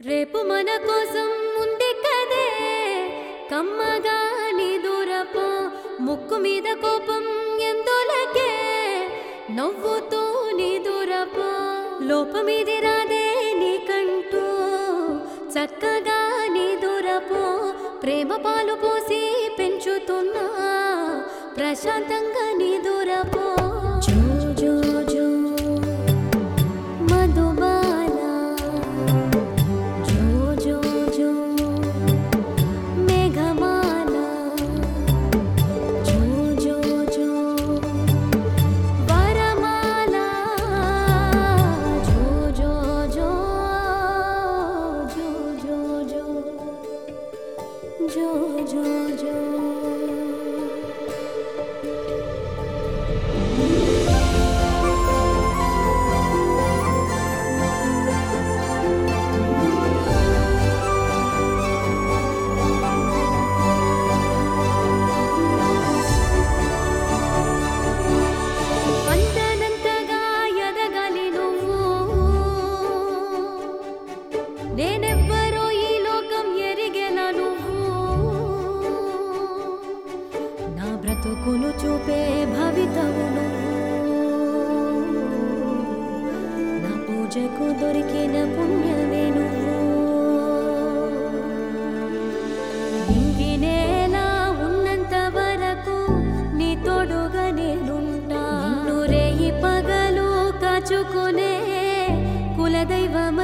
రేపు మన కోసం ఉంది కదే కమ్మగా నీ దూరపో ముక్కు మీద కోపం ఎందులకే నవ్వుతూ నీ దూరపో లోపమిది రాదే నీకంటూ చక్కగా నీ దూరపో ప్రేమ పాలు పోసి పెంచుతున్నా ప్రశాంతంగా నీ దూరపో జో జో జో మధుబాల జో జో జో మేఘమాల జో జో జో వరమాల జో జో జో జో జో జో జో జో జో అందనంతగా ఎదగాలి నువ్వు నేనెవ్వరో ఈ లోకం ఎరిగెన నువ్వు నా బ్రతుకును చూపే భవితవు నువ్వు నా పూజకు దొరికిన పుణ్యమే నువ్వు ఇంగినేలా ఉన్నంత వరకు నీ తోడుగా నేనుంటా నిన్ను రేయి పగలు కాచుకునే కులదైవమ